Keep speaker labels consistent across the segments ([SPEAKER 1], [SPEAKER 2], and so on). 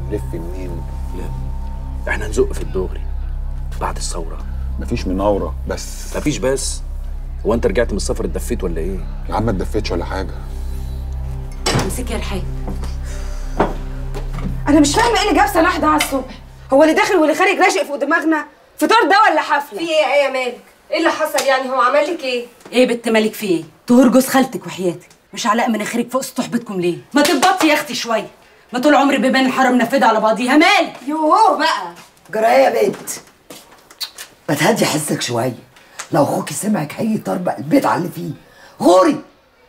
[SPEAKER 1] ونلف منين
[SPEAKER 2] لا احنا نزق في الدغري بعد الثوره
[SPEAKER 1] مفيش مناوره بس
[SPEAKER 2] مفيش بس هو انت رجعت من السفر اتدفيت ولا ايه
[SPEAKER 1] يا عم ما اتدفيتش ولا حاجه
[SPEAKER 3] امسكي يا رحاب
[SPEAKER 4] انا مش فاهمه ايه اللي جاب صلاح ده على الصبح هو اللي داخل واللي خارج راشق فوق دماغنا فطار ده ولا حفله
[SPEAKER 3] في ايه ايه يا مالك ايه اللي حصل يعني هو عمل لك ايه
[SPEAKER 5] ايه بنت مالك في ايه؟ طهور جوز خالتك وحياتك مش علاء مناخيرك فوق سطوح بيتكم ليه؟ ما تبطي يا اختي شويه ما طول عمري بيبان الحاره منفذه على بعضيها مالك
[SPEAKER 3] يوه بقى
[SPEAKER 6] جرايه يا بنت ما تهدي حسك شويه لو اخوكي سمعك هيطربق البيت على اللي فيه غوري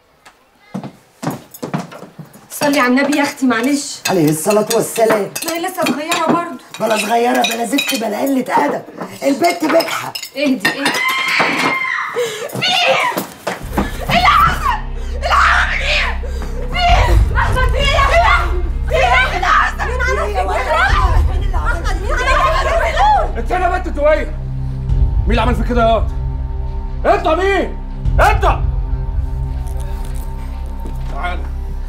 [SPEAKER 3] صلي على النبي يا اختي معلش
[SPEAKER 6] عليه الصلاه والسلام
[SPEAKER 3] ما هي لسه صغيره برضه
[SPEAKER 6] بلا صغيره بلا زفت بلا قله ادب البنت بجحه
[SPEAKER 3] اهدي اهدي
[SPEAKER 2] انت انا بنت تويه مين اللي عمل في كده يا واد؟ انت مين؟ انت تعال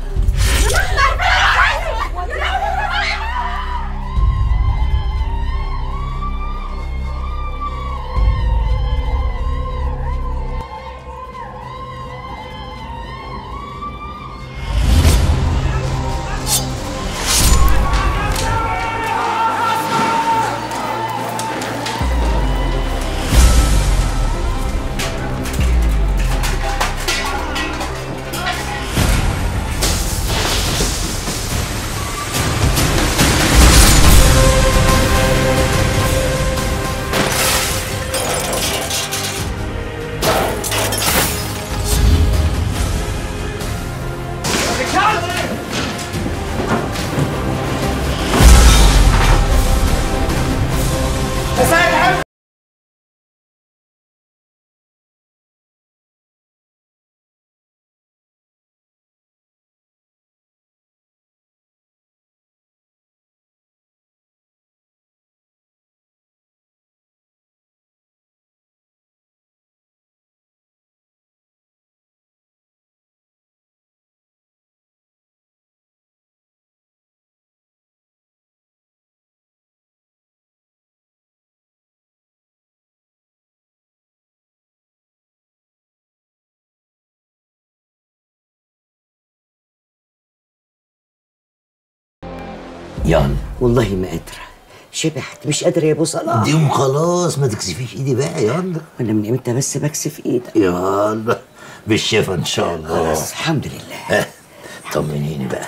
[SPEAKER 7] يلا
[SPEAKER 6] والله ما قادره شبعت مش قادره يا ابو صلاح
[SPEAKER 7] دي خلاص ما تكسفيش ايدي بقى يلا
[SPEAKER 6] انا من امتى بس بكسف ايدك
[SPEAKER 7] يلا بالشفا ان شاء الله
[SPEAKER 6] خلاص الحمد لله
[SPEAKER 7] ها، طمنيني بقى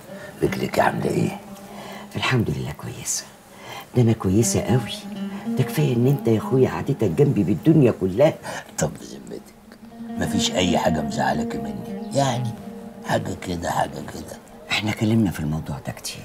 [SPEAKER 7] رجلك عامله ايه
[SPEAKER 6] الحمد لله كويسه ده انا كويسه قوي ده كفايه ان انت يا اخويا قعدتك جنبي بالدنيا كلها
[SPEAKER 7] طب بذمتك مفيش اي حاجه مزعلك مني يعني حاجه كده حاجه كده
[SPEAKER 6] احنا اتكلمنا في الموضوع ده كتير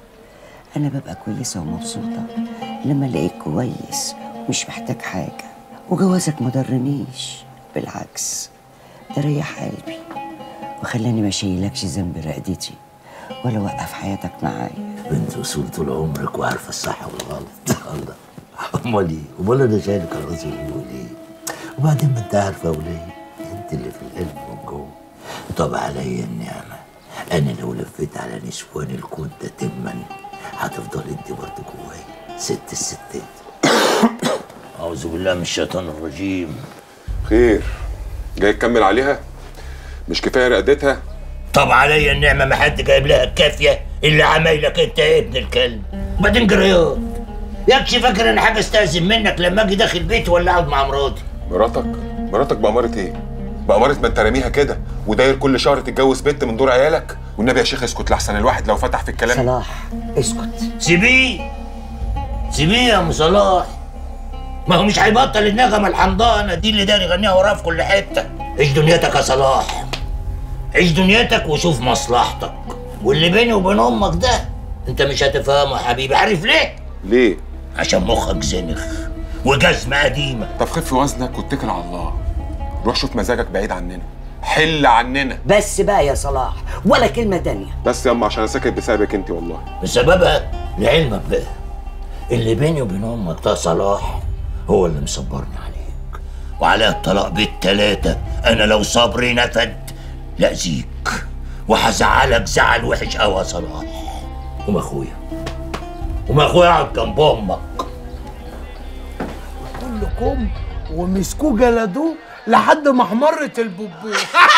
[SPEAKER 6] انا ببقى كويسه ومبسوطه لما الاقيك كويس ومش محتاج حاجه وجوازك ما ضرنيش بالعكس ده ريح قلبي وخلاني ما اشيلكش ذنب رقدتي ولا وقف حياتك معايا
[SPEAKER 7] بنت اصول طول عمرك وعارفه الصح والغلط الله امال ايه امال انا شايلك على راسي ليه وبعدين ما انت عارفه وليه انت اللي في القلب من جوه طب عليا النعمه انا لو لفيت على نسوان الكون ده تما هتفضل انت برضه جوايا ست الستات اعوذ بالله من الشيطان الرجيم
[SPEAKER 1] خير جاي تكمل عليها مش كفايه رقدتها
[SPEAKER 7] طب عليا النعمه ما حد جايب لها الكافيه اللي عمايلك انت يا ابن الكلب وبعدين جريان يكشي فاكر ان حاجه استاذن منك لما اجي داخل بيتي ولا اقعد مع مراتي
[SPEAKER 1] مراتك مراتك بأمارة ايه بأمارة ما انت راميها كده وداير كل شهر تتجوز بنت من دور عيالك والنبي يا شيخ اسكت لحسن الواحد لو فتح في الكلام
[SPEAKER 6] صلاح اسكت
[SPEAKER 7] سيبيه سيبيه يا ام صلاح ما هو مش هيبطل النغمه الحمضانه دي اللي داير يغنيها وراها في كل حته عيش دنيتك يا صلاح عيش دنيتك وشوف مصلحتك واللي بيني وبين امك ده انت مش هتفهمه يا حبيبي عارف ليه
[SPEAKER 1] ليه
[SPEAKER 7] عشان مخك زنخ وجزمه قديمه
[SPEAKER 1] طب خف وزنك واتكل على الله روح شوف مزاجك بعيد عننا حل عننا
[SPEAKER 6] بس بقى يا صلاح ولا كلمه تانية
[SPEAKER 1] بس ياما عشان انا ساكت بسببك انت والله
[SPEAKER 7] بسببها لعلمك بقى اللي بيني وبين امك ده صلاح هو اللي مصبرني عليك وعلى الطلاق بالتلاتة انا لو صبري نفد لاذيك وهزعلك زعل وحش قوي يا صلاح قوم اخويا وما اخويا قاعد جنب امك
[SPEAKER 8] كلكم ومسكوه جلدوه لحد ما احمرت البوبوه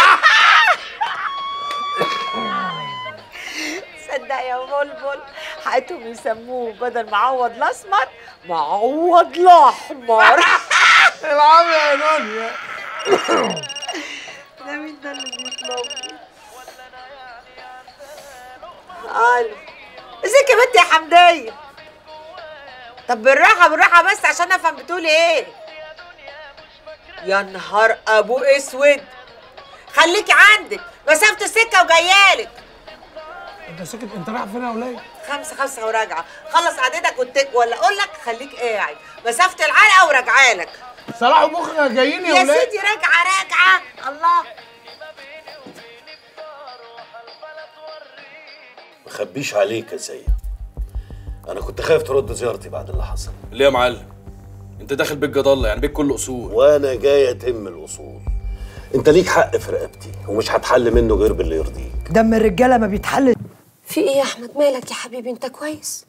[SPEAKER 9] صدق يا بلبل حقتهم يسموه بدل معوض الاسمر معوض الاحمر
[SPEAKER 8] العب يا دنيا
[SPEAKER 9] ده مين ده اللي بيطلبني الو ازيك يا بنت يا حمديه طب بالراحه بالراحه بس عشان افهم بتقولي ايه يا نهار ابو اسود خليكي عندك مسافه السكه وجايالك
[SPEAKER 8] انت ساكت انت رايح فين يا ولاد
[SPEAKER 9] خمسة خمسة وراجعة خلص قعدتك واتك ولا أقول لك خليك قاعد مسافة العلقة وراجعة لك
[SPEAKER 8] صلاح ومخك جايين يا
[SPEAKER 9] يا
[SPEAKER 8] ولاد
[SPEAKER 9] سيدي راجعة راجعة الله
[SPEAKER 10] مخبيش عليك يا سيد انا كنت خايف ترد زيارتي بعد اللي حصل
[SPEAKER 2] ليه يا معلم انت داخل بيت جد الله يعني بيت كله اصول
[SPEAKER 10] وانا جاي اتم الاصول انت ليك حق في رقبتي ومش هتحل منه غير باللي يرضيك
[SPEAKER 9] دم الرجالة ما بيتحل
[SPEAKER 3] في ايه يا احمد مالك يا حبيبي انت كويس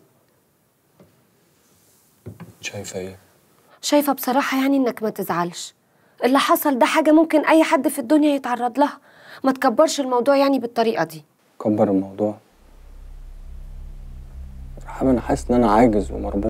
[SPEAKER 1] شايفه ايه
[SPEAKER 3] شايفه بصراحه يعني انك ما تزعلش اللي حصل ده حاجه ممكن اي حد في الدنيا يتعرض لها ما تكبرش الموضوع يعني بالطريقه دي
[SPEAKER 11] كبر الموضوع رحاب انا حاسس ان انا عاجز ومربوط